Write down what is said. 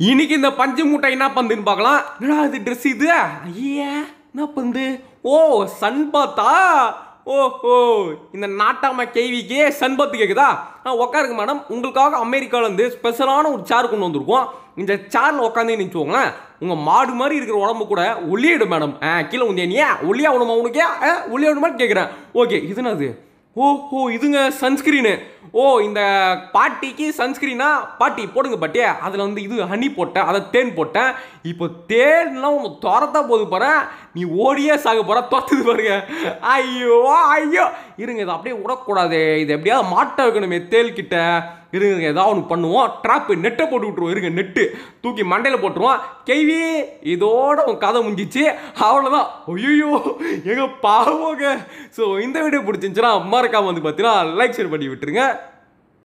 இன்னைக்கு இந்த பஞ்சு மூட்டை என்ன பந்துன்னு பார்க்கலாம் என்னடா இது ட்ரெஸ் இது ஐயா என்ன பந்து ஓ சன் பாத்தா ஓஹோ இந்த நாட்டாம கேவிக்கு சன் பாத்து கேக்குதா ஆ உட்காருங்க மேடம் உங்களுக்காக அமெரிக்காவிலேருந்து ஸ்பெஷலான ஒரு சேர் கொண்டு வந்திருக்கோம் இந்த சேரில் உட்காந்து நினச்சோங்களேன் உங்கள் மாடு மாதிரி இருக்கிற உடம்பு கூட ஒல்லியிடும் மேடம் ஆ கீழே உந்தியா நீ ஒல்லியா விடுமா உனக்கு ஆ ஒல்லியா விடுமான்னு கேட்குறேன் ஓகே இது என்னது ஓஹோ இதுங்க சன்ஸ்கிரீனு ஓ இந்த பாட்டிக்கு சன்ஸ்கிரீனா பாட்டி போடுங்க பாட்டி அதில் வந்து இது ஹனி போட்டேன் அதை தேன் போட்டேன் இப்போ தேன்லாம் உனக்கு துரத்தா போது பாரு நீ ஓடியே சாக போற துரத்துது பாருங்க ஐயோ ஐயோ இருங்க இதை அப்படியே விடக்கூடாது இது எப்படியாவது மாட்ட வைக்கணுமே தேல் கிட்ட இருங்க ஏதாவது ஒன்று பண்ணுவோம் ட்ராப்பு நெட்டை போட்டு விட்ருவோம் இருங்க நெட்டு தூக்கி மண்டையில் போட்டுருவோம் கேள்வி இதோட உன் கதை முடிஞ்சிச்சு அவ்வளோதான் ஐயோ எங்க பாவோங்க ஸோ இந்த வீடியோ பிடிச்சிருந்துச்சுன்னா மறக்காம வந்து பார்த்தீங்கன்னா லைக் ஷேர் பண்ணி விட்டுருங்க